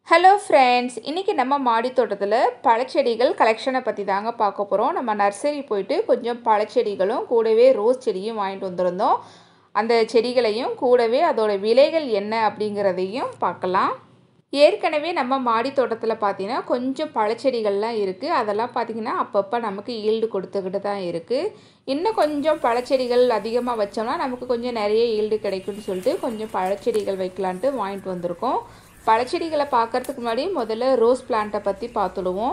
hello friends இன்றைக்கி நம்ம மாடி தோட்டத்தில் பழச்செடிகள் கலெக்ஷனை பற்றி தாங்க பார்க்க போகிறோம் நம்ம நர்சரி போயிட்டு கொஞ்சம் பழச்செடிகளும் கூடவே ரோஸ் செடியும் வாங்கிட்டு வந்திருந்தோம் அந்த செடிகளையும் கூடவே அதோட விலைகள் என்ன அப்படிங்கிறதையும் பார்க்கலாம் ஏற்கனவே நம்ம மாடி தோட்டத்தில் பார்த்தீங்கன்னா கொஞ்சம் பழச்செடிகள்லாம் இருக்குது அதெல்லாம் பார்த்திங்கன்னா அப்பப்போ நமக்கு ஈல்டு கொடுத்துக்கிட்டு தான் இருக்குது இன்னும் கொஞ்சம் பழச்செடிகள் அதிகமாக வச்சோம்னா நமக்கு கொஞ்சம் நிறைய ஈல்டு கிடைக்கும்னு சொல்லிட்டு கொஞ்சம் பழச்செடிகள் வைக்கலான்ட்டு வாங்கிட்டு வந்திருக்கோம் பழச்செடிகளை பார்க்கறதுக்கு முன்னாடி முதல்ல ரோஸ் பிளான்ட்டை பற்றி பார்த்துடுவோம்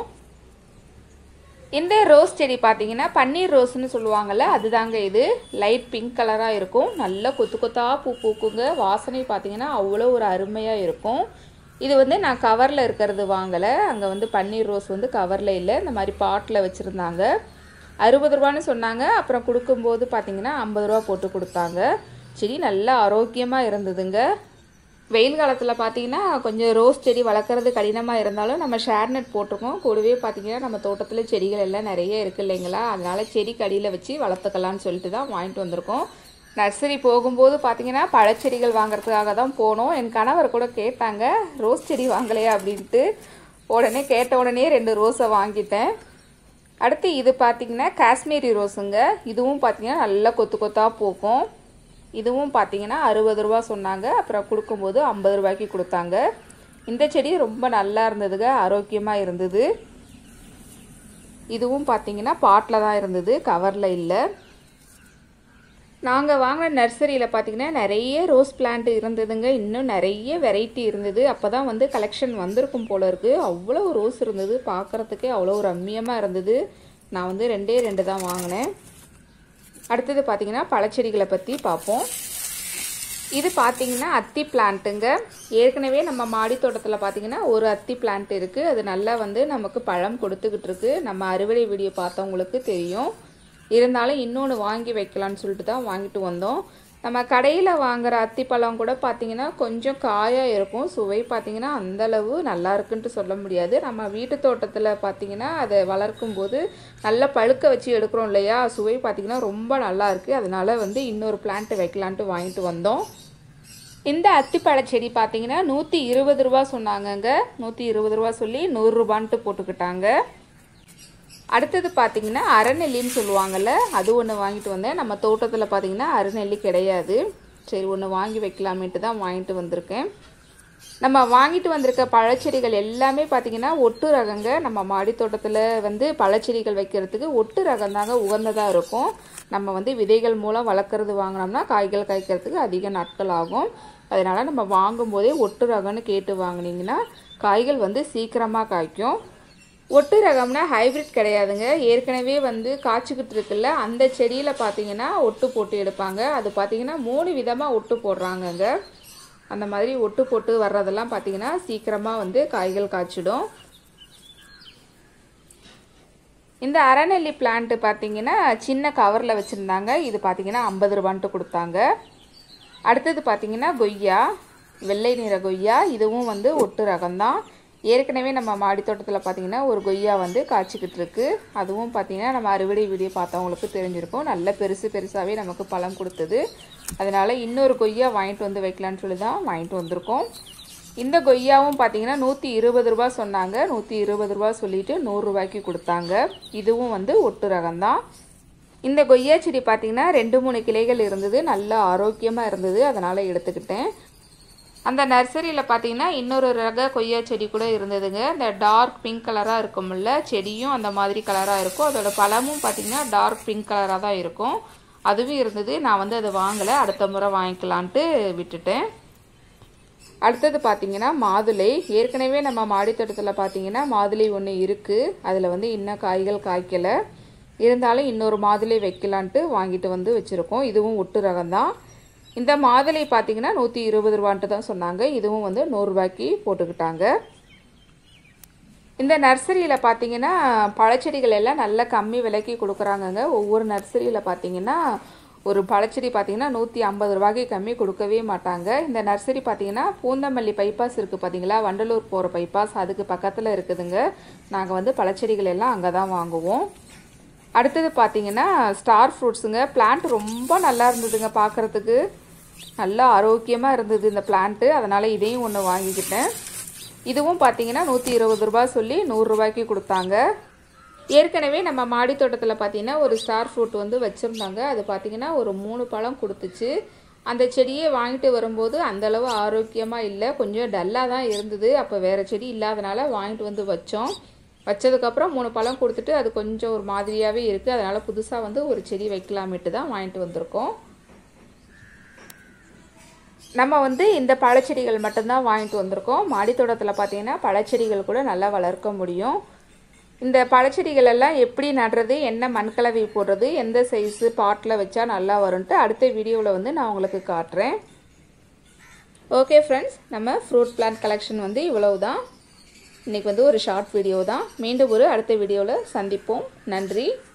இந்த ரோஸ் செடி பார்த்தீங்கன்னா பன்னீர் ரோஸ்னு சொல்லுவாங்கள்ல அதுதாங்க இது லைட் பிங்க் கலராக இருக்கும் நல்ல கொத்து கொத்தாக பூ பூக்குங்க வாசனை பார்த்தீங்கன்னா அவ்வளோ ஒரு அருமையாக இருக்கும் இது வந்து நான் கவரில் இருக்கிறது வாங்கலை அங்கே வந்து பன்னீர் ரோஸ் வந்து கவரில் இல்லை இந்த மாதிரி பாட்டில் வச்சுருந்தாங்க அறுபது ரூபான்னு சொன்னாங்க அப்புறம் கொடுக்கும்போது பார்த்தீங்கன்னா ஐம்பது ரூபா போட்டு கொடுத்தாங்க செடி நல்லா ஆரோக்கியமாக இருந்ததுங்க வெயில் காலத்தில் பார்த்தீங்கன்னா கொஞ்சம் ரோஸ் செடி வளர்க்குறது கடினமாக இருந்தாலும் நம்ம ஷேர் நெட் போட்டிருக்கோம் கூடவே பார்த்தீங்கன்னா நம்ம தோட்டத்தில் செடிகள் எல்லாம் நிறைய இருக்குது இல்லைங்களா அதனால் செடி கடியில் வச்சு வளர்த்துக்கலான்னு சொல்லிட்டு தான் வாங்கிட்டு வந்திருக்கோம் நர்சரி போகும்போது பார்த்தீங்கன்னா பழச்செடிகள் வாங்குறதுக்காக தான் போனோம் என் கணவர் கூட கேட்டாங்க ரோஸ் செடி வாங்கலையா அப்படின்ட்டு உடனே கேட்ட உடனே ரெண்டு ரோஸை வாங்கிட்டேன் அடுத்து இது பார்த்திங்கன்னா காஷ்மீரி ரோஸுங்க இதுவும் பார்த்திங்கன்னா நல்லா கொத்து கொத்தாக பூக்கும் இதுவும் பார்த்தீங்கன்னா அறுபது ரூபா சொன்னாங்க அப்புறம் கொடுக்கும்போது ஐம்பது ரூபாய்க்கு கொடுத்தாங்க இந்த செடி ரொம்ப நல்லா இருந்ததுங்க ஆரோக்கியமாக இருந்தது இதுவும் பார்த்தீங்கன்னா பாட்டில் தான் இருந்தது கவரில் இல்லை நாங்கள் வாங்கின நர்சரியில் பார்த்தீங்கன்னா நிறைய ரோஸ் பிளான்ட் இருந்ததுங்க இன்னும் நிறைய வெரைட்டி இருந்தது அப்போ தான் வந்து கலெக்ஷன் வந்திருக்கும் போல இருக்குது அவ்வளோ ரோஸ் இருந்தது பார்க்குறதுக்கே அவ்வளோ ரம்மியமாக இருந்தது நான் வந்து ரெண்டே ரெண்டு தான் வாங்கினேன் அடுத்தது பார்த்திங்கன்னா பழச்செடிகளை பற்றி பார்ப்போம் இது பார்த்திங்கன்னா அத்தி பிளான்ட்டுங்க ஏற்கனவே நம்ம மாடி தோட்டத்தில் பார்த்திங்கன்னா ஒரு அத்தி பிளான்ட் இருக்குது அது நல்லா வந்து நமக்கு பழம் கொடுத்துக்கிட்டு இருக்கு நம்ம அறுவடை வீடியோ பார்த்தவங்களுக்கு தெரியும் இருந்தாலும் இன்னொன்று வாங்கி வைக்கலான்னு சொல்லிட்டு தான் வாங்கிட்டு வந்தோம் நம்ம கடையில் வாங்குகிற அத்திப்பழம் கூட பார்த்திங்கன்னா கொஞ்சம் காயாக இருக்கும் சுவை பார்த்திங்கன்னா அந்தளவு நல்லா இருக்குன்ட்டு சொல்ல முடியாது நம்ம வீட்டு தோட்டத்தில் பார்த்திங்கன்னா அதை வளர்க்கும் போது நல்லா பழுக்க வச்சு எடுக்கிறோம் இல்லையா சுவை பார்த்திங்கன்னா ரொம்ப நல்லா இருக்குது அதனால் வந்து இன்னொரு பிளான்ட்டு வைக்கலான்ட்டு வாங்கிட்டு வந்தோம் இந்த அத்திப்பழ செடி பார்த்தீங்கன்னா நூற்றி இருபது ரூபா சொன்னாங்கங்க நூற்றி இருபது ரூபா சொல்லி நூறுரூபான்ட்டு போட்டுக்கிட்டாங்க அடுத்தது பார்த்தீங்கன்னா அரைநெல்லின்னு சொல்லுவாங்கள்ல அது ஒன்று வாங்கிட்டு வந்தேன் நம்ம தோட்டத்தில் பார்த்தீங்கன்னா அரைநெல்லி கிடையாது சரி ஒன்று வாங்கி வைக்கலாமேட்டு தான் வாங்கிட்டு வந்திருக்கேன் நம்ம வாங்கிட்டு வந்திருக்க பழச்செடிகள் எல்லாமே பார்த்திங்கன்னா ஒட்டு ரகங்க நம்ம மாடி தோட்டத்தில் வந்து பழச்செடிகள் வைக்கிறதுக்கு ஒட்டு ரகம் தாங்க உகந்ததாக இருக்கும் நம்ம வந்து விதைகள் மூலம் வளர்க்குறது வாங்கினோம்னா காய்கள் காய்க்கிறதுக்கு அதிக நாட்கள் ஆகும் அதனால் நம்ம வாங்கும்போதே ஒட்டு ரகம்னு கேட்டு வாங்கினீங்கன்னா காய்கள் வந்து சீக்கிரமாக காய்க்கும் ஒட்டு ரகம்னா ஹைப்ரிட் கிடையாதுங்க ஏற்கனவே வந்து காய்ச்சிக்கிட்டு இருக்குல்ல அந்த செடியில் பார்த்தீங்கன்னா ஒட்டு போட்டு எடுப்பாங்க அது பார்த்தீங்கன்னா மூணு விதமாக ஒட்டு போடுறாங்கங்க அந்த மாதிரி ஒட்டு போட்டு வர்றதெல்லாம் பார்த்தீங்கன்னா சீக்கிரமாக வந்து காய்கள் காய்ச்சிடும் இந்த அரைநெல்லி பிளான்ட்டு பார்த்தீங்கன்னா சின்ன கவரில் வச்சுருந்தாங்க இது பார்த்தீங்கன்னா ஐம்பது ரூபான்ட்டு கொடுத்தாங்க அடுத்தது பார்த்தீங்கன்னா கொய்யா வெள்ளை நிற கொய்யா இதுவும் வந்து ஒட்டு ரகம்தான் ஏற்கனவே நம்ம மாடி தோட்டத்தில் பார்த்தீங்கன்னா ஒரு கொய்யா வந்து காய்ச்சிக்கிட்டு இருக்கு அதுவும் பார்த்தீங்கன்னா நம்ம அறுவடை வீடியோ பார்த்தவங்களுக்கு தெரிஞ்சிருக்கும் நல்ல பெருசு பெருசாகவே நமக்கு பழம் கொடுத்தது அதனால் இன்னொரு கொய்யா வாங்கிட்டு வந்து வைக்கலான்னு சொல்லி தான் வாங்கிட்டு வந்திருக்கோம் இந்த கொய்யாவும் பார்த்தீங்கன்னா நூற்றி இருபது ரூபா சொன்னாங்க நூற்றி இருபது ரூபா சொல்லிட்டு நூறுரூவாய்க்கு கொடுத்தாங்க இதுவும் வந்து ஒட்டு ரகம்தான் இந்த கொய்யா செடி பார்த்தீங்கன்னா ரெண்டு மூணு கிளைகள் இருந்தது நல்லா ஆரோக்கியமாக இருந்தது அதனால் எடுத்துக்கிட்டேன் அந்த நர்சரியில் பார்த்தீங்கன்னா இன்னொரு ரக கொய்யா செடி கூட இருந்ததுங்க இந்த டார்க் பிங்க் கலராக இருக்கும்ல செடியும் அந்த மாதிரி கலராக இருக்கும் அதோட பழமும் பார்த்தீங்கன்னா டார்க் பிங்க் கலராக தான் இருக்கும் அதுவும் இருந்தது நான் வந்து அதை வாங்கலை அடுத்த முறை வாங்கிக்கலான்ட்டு விட்டுட்டேன் அடுத்தது பார்த்தீங்கன்னா மாதுளை ஏற்கனவே நம்ம மாடித்தோட்டத்தில் பார்த்தீங்கன்னா மாதுளை ஒன்று இருக்குது அதில் வந்து இன்னும் காய்கள் காய்க்கலை இருந்தாலும் இன்னொரு மாதுளை வைக்கலான்ட்டு வாங்கிட்டு வந்து வச்சுருக்கோம் இதுவும் ஒட்டு ரகம்தான் இந்த மாதுளை பார்த்தீங்கன்னா நூற்றி இருபது ரூபான்ட்டு தான் சொன்னாங்க இதுவும் வந்து நூறுரூபாய்க்கு போட்டுக்கிட்டாங்க இந்த நர்சரியில் பார்த்தீங்கன்னா பழச்செடிகள் எல்லாம் நல்ல கம்மி விலைக்கு கொடுக்குறாங்கங்க ஒவ்வொரு நர்சரியில் பார்த்தீங்கன்னா ஒரு பழச்செடி பார்த்தீங்கன்னா நூற்றி ஐம்பது ரூபாய்க்கு கம்மி கொடுக்கவே மாட்டாங்க இந்த நர்சரி பார்த்தீங்கன்னா பூந்தமல்லி பைபாஸ் இருக்குது பார்த்தீங்களா வண்டலூர் போகிற பைபாஸ் அதுக்கு பக்கத்தில் இருக்குதுங்க நாங்கள் வந்து பழச்செடிகள் எல்லாம் அங்கே தான் வாங்குவோம் அடுத்தது பார்த்தீங்கன்னா ஸ்டார் ஃப்ரூட்ஸுங்க பிளான்ட் ரொம்ப நல்லா இருந்ததுங்க பார்க்குறதுக்கு நல்லா ஆரோக்கியமாக இருந்தது இந்த பிளான்ட்டு அதனால் இதையும் ஒன்று வாங்கிக்கிட்டேன் இதுவும் பார்த்தீங்கன்னா நூற்றி இருபது ரூபாய் சொல்லி நூறுரூபாய்க்கு கொடுத்தாங்க ஏற்கனவே நம்ம மாடி தோட்டத்தில் பார்த்தீங்கன்னா ஒரு ஸ்டார் ஃப்ரூட் வந்து வச்சுருந்தாங்க அது பார்த்தீங்கன்னா ஒரு மூணு பழம் கொடுத்துச்சு அந்த செடியை வாங்கிட்டு வரும்போது அந்தளவு ஆரோக்கியமாக இல்லை கொஞ்சம் டல்லாக தான் இருந்தது அப்போ வேறு செடி இல்லாதனால வாங்கிட்டு வந்து வச்சோம் வச்சதுக்கப்புறம் மூணு பழம் கொடுத்துட்டு அது கொஞ்சம் ஒரு மாதிரியாகவே இருக்குது அதனால் புதுசாக வந்து ஒரு செடி வைக்கலாமிட்டு தான் வாங்கிட்டு வந்திருக்கோம் நம்ம வந்து இந்த பழச்செடிகள் மட்டும்தான் வாங்கிட்டு வந்திருக்கோம் மாடித்தோட்டத்தில் பார்த்தீங்கன்னா பழச்செடிகள் கூட நல்லா வளர்க்க முடியும் இந்த பழச்செடிகள் எல்லாம் எப்படி நடுறது என்ன மண்கலவை போடுறது எந்த சைஸு பாட்டில் வச்சா நல்லா வரும்ன்ட்டு அடுத்த வீடியோவில் வந்து நான் உங்களுக்கு காட்டுறேன் ஓகே ஃப்ரெண்ட்ஸ் நம்ம ஃப்ரூட் பிளான்ட் கலெக்ஷன் வந்து இவ்வளவு தான் இன்றைக்கி வந்து ஒரு ஷார்ட் வீடியோ தான் மீண்டும் ஒரு அடுத்த வீடியோவில் சந்திப்போம் நன்றி